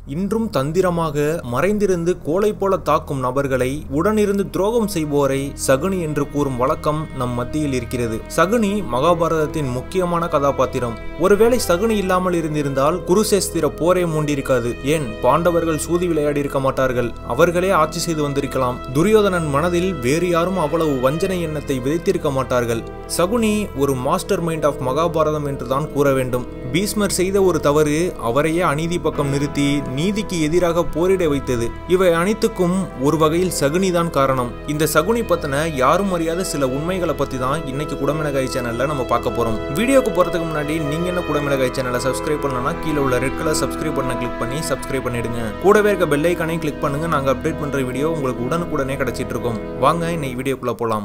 இன்றும் தந்திரமாக மறைந்திருந்து கோலை போல தாக்கும் நபர்களை உடனிருந்து துரோகம் செய்வோரை சகுனி என்று கூறும் வழக்கம் நம் மத்தியில் இருக்கிறது சகுனி மகாபாரதத்தின் முக்கியமான கதாபாத்திரம் ஒருவேளை சகுனி இல்லாமல் இருந்திருந்தால் குருசேஸ்திர போரே மூண்டிருக்காது ஏன் பாண்டவர்கள் சூதி விளையாடி இருக்க மாட்டார்கள் அவர்களே ஆட்சி செய்து வந்திருக்கலாம் துரியோதனன் மனதில் வேறு யாரும் அவ்வளவு வஞ்சனை எண்ணத்தை விதைத்திருக்க மாட்டார்கள் சகுனி ஒரு மாஸ்டர் மைண்ட் ஆஃப் மகாபாரதம் என்றுதான் கூற வேண்டும் பீஸ்மர் செய்த ஒரு தவறு அவரையே அநீதி பக்கம் நிறுத்தி நீதிக்கு எதிராக போரிட வைத்தது இவை அனைத்துக்கும் ஒரு வகையில் சகுனிதான் காரணம் இந்த சகுனி பத்தின யாரும் அறியாத சில உண்மைகளை பத்தி தான் இன்னைக்கு குடமிளகாய் சேனல்ல நம்ம பார்க்க போறோம் வீடியோக்கு போறதுக்கு முன்னாடி நீங்க என்ன குடமிளகாய் சேனலை சப்ஸ்கிரைப் பண்ணலனா கீழே உள்ள ரெட் கலர் சப்ஸ்கிரைப் பண்ண கிளிக் பண்ணி சப்ஸ்கிரைப் பண்ணிடுங்க கூடவே இருக்க பெல் ஐக்கானையும் கிளிக் பண்ணுங்க நாங்க அப்டேட் பண்ற வீடியோ உங்களுக்கு உடனுக்குடனே கிடைச்சிட்டு இருக்கும் வாங்க இன்னைக்கு வீடியோக்குள்ள போலாம்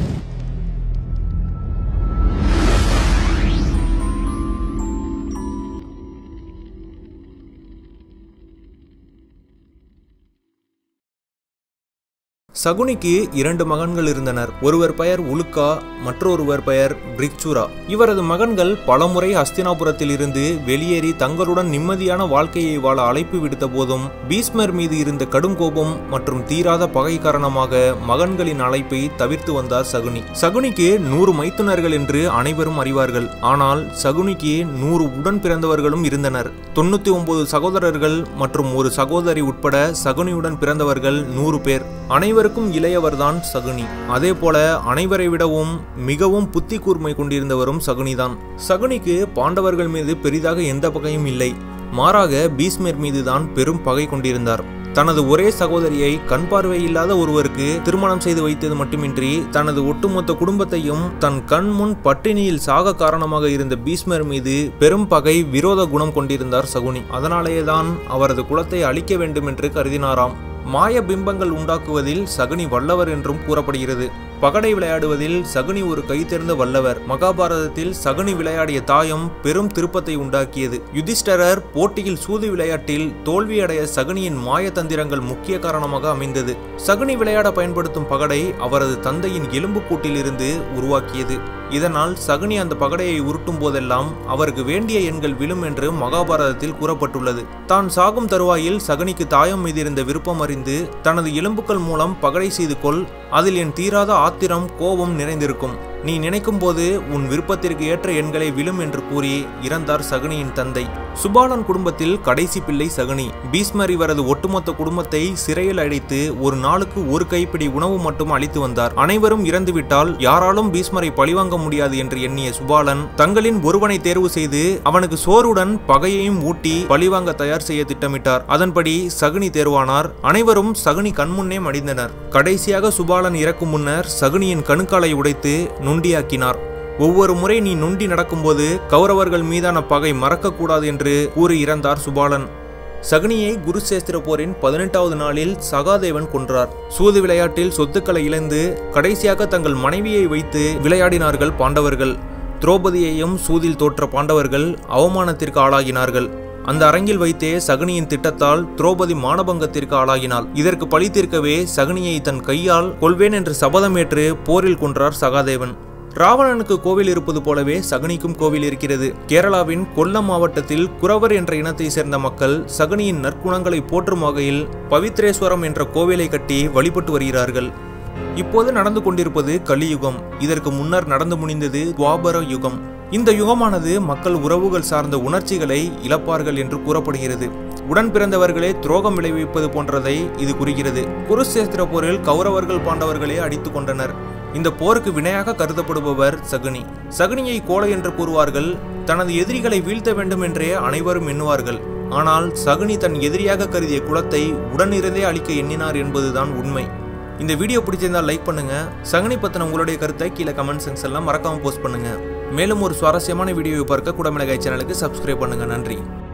சகுனிக்கு இரண்டு மகன்கள் இருந்தனர் ஒருவர் பெயர் உலுக்கா மற்றொருவர் பெயர் பிரிக்சுரா இவரது மகன்கள் பலமுறை ஹஸ்தினாபுரத்தில் இருந்து வெளியேறி தங்களுடன் நிம்மதியான வாழ்க்கையை வாழ அழைப்பு விடுத்த போதும் பீஸ்மர் மீது இருந்த கடும் கோபம் மற்றும் தீராத பகை காரணமாக மகன்களின் அழைப்பை தவிர்த்து வந்தார் சகுனி சகுனிக்கு நூறு மைத்துனர்கள் என்று அனைவரும் அறிவார்கள் ஆனால் சகுனிக்கு நூறு உடன் பிறந்தவர்களும் இருந்தனர் தொண்ணூத்தி ஒன்பது சகோதரர்கள் மற்றும் ஒரு சகோதரி உட்பட சகுனியுடன் பிறந்தவர்கள் நூறு பேர் அனைவருக்கும் இளையவர்தான் சகுனி அதே போல அனைவரை விடவும் மிகவும் புத்தி கூர்மை கொண்டிருந்தவரும் சகுனிதான் சகுனிக்கு பாண்டவர்கள் மீது பெரிதாக எந்த பகையும் இல்லை மாறாக பீஸ்மர் மீதுதான் பெரும் பகை கொண்டிருந்தார் தனது ஒரே சகோதரியை கண் பார்வை இல்லாத ஒருவருக்கு திருமணம் செய்து வைத்தது மட்டுமின்றி தனது ஒட்டுமொத்த குடும்பத்தையும் தன் கண் முன் பட்டினியில் சாக காரணமாக இருந்த பீஸ்மர் மீது பெரும் பகை விரோத குணம் கொண்டிருந்தார் சகுனி அதனாலேயேதான் அவரது குலத்தை அழிக்க வேண்டும் என்று கருதினாராம் மாய பிம்பங்கள் உண்டாக்குவதில் சகுனி வல்லவர் என்றும் கூறப்படுகிறது பகடை விளையாடுவதில் சகுனி ஒரு கைத்தேர்ந்த வல்லவர் மகாபாரதத்தில் சகுனி விளையாடிய தாயம் பெரும் திருப்பத்தை உண்டாக்கியது யுதிஷ்டரர் போட்டியில் சூது விளையாட்டில் தோல்வியடைய சகுனியின் மாய தந்திரங்கள் முக்கிய காரணமாக அமைந்தது சகுனி விளையாட பயன்படுத்தும் பகடை அவரது தந்தையின் எலும்பு கூட்டிலிருந்து உருவாக்கியது இதனால் சகுனி அந்த பகடையை உருட்டும் போதெல்லாம் அவருக்கு வேண்டிய எண்கள் விழும் என்று மகாபாரதத்தில் கூறப்பட்டுள்ளது தான் சாகும் தருவாயில் சகுனிக்கு தாயம் மீது இருந்த விருப்பம் அறிந்து தனது எலும்புகள் மூலம் பகடை செய்து கொள் அதில் என் தீராத ஆத்திரம் கோபம் நிறைந்திருக்கும் நீ நினைக்கும் போது உன் விருப்பத்திற்கு ஏற்ற எண்களை விழும் என்று கூறி இறந்தார் சகுனியின் தந்தை சுபாலன் குடும்பத்தில் கடைசி பிள்ளை சகுனி பீஸ்மர் இவரது ஒட்டுமொத்த குடும்பத்தை சிறையில் அடைத்து ஒரு நாளுக்கு ஒரு கைப்பிடி உணவு மட்டும் அளித்து வந்தார் அனைவரும் இறந்துவிட்டால் யாராலும் பீஸ்மரை பழிவாங்க முடியாது என்று எண்ணிய சுபாலன் தங்களின் ஒருவனை தேர்வு செய்து அவனுக்கு சோறுடன் பகையையும் ஊட்டி பழிவாங்க தயார் செய்ய திட்டமிட்டார் அதன்படி சகுனி தேர்வானார் அனைவரும் சகுனி கண்முன்னே மடிந்தனர் கடைசியாக சுபாலன் இறக்கும் முன்னர் சகுனியின் கணுக்காலை உடைத்து நொண்டியாக்கினார் ஒவ்வொரு முறை நீ நொண்டி நடக்கும்போது கௌரவர்கள் மீதான பகை மறக்கக்கூடாது என்று கூறி இறந்தார் சுபாலன் சகுனியை குருசேஸ்திர போரின் பதினெட்டாவது நாளில் சகாதேவன் கொன்றார் சூது விளையாட்டில் சொத்துக்களை இழந்து கடைசியாக தங்கள் மனைவியை வைத்து விளையாடினார்கள் பாண்டவர்கள் திரௌபதியையும் சூதில் தோற்ற பாண்டவர்கள் அவமானத்திற்கு ஆளாகினார்கள் அந்த அரங்கில் வைத்தே சகுனியின் திட்டத்தால் திரௌபதி மானபங்கத்திற்கு ஆளாகினாள் இதற்கு பழி தீர்க்கவே சகுனியை தன் கையால் கொள்வேன் என்று சபதமேற்று போரில் கொன்றார் சகாதேவன் ராவணனுக்கு கோவில் இருப்பது போலவே சகுனிக்கும் கோவில் இருக்கிறது கேரளாவின் கொல்லம் மாவட்டத்தில் குறவர் என்ற இனத்தை சேர்ந்த மக்கள் சகுனியின் நற்குணங்களை போற்றும் வகையில் பவித்ரேஸ்வரம் என்ற கோவிலை கட்டி வழிபட்டு வருகிறார்கள் இப்போது நடந்து கொண்டிருப்பது கலியுகம் இதற்கு முன்னர் நடந்து முடிந்தது துவாபர யுகம் இந்த யுகமானது மக்கள் உறவுகள் சார்ந்த உணர்ச்சிகளை இழப்பார்கள் என்று கூறப்படுகிறது உடன் பிறந்தவர்களே துரோகம் விளைவிப்பது போன்றதை இது குறிக்கிறது குருசேஸ்திர போரில் கௌரவர்கள் பாண்டவர்களே அடித்து கொண்டனர் இந்த போருக்கு வினையாக கருதப்படுபவர் சகுனி சகுனியை கோலை என்று கூறுவார்கள் தனது எதிரிகளை வீழ்த்த வேண்டும் என்றே அனைவரும் எண்ணுவார்கள் ஆனால் சகுனி தன் எதிரியாக கருதிய குலத்தை உடனிருந்தே அழிக்க எண்ணினார் என்பதுதான் உண்மை இந்த வீடியோ பிடிச்சிருந்தால் லைக் பண்ணுங்க சகுனி பத்தின உங்களுடைய கருத்தை கீழே கமெண்ட் செக்ஷன்ஸ் எல்லாம் மறக்காம போஸ்ட் பண்ணுங்க மேலும் ஒரு சுவாரஸ்யமான வீடியோவை பார்க்க குடமிளகாய் சேனலுக்கு சப்ஸ்கிரைப் பண்ணுங்க நன்றி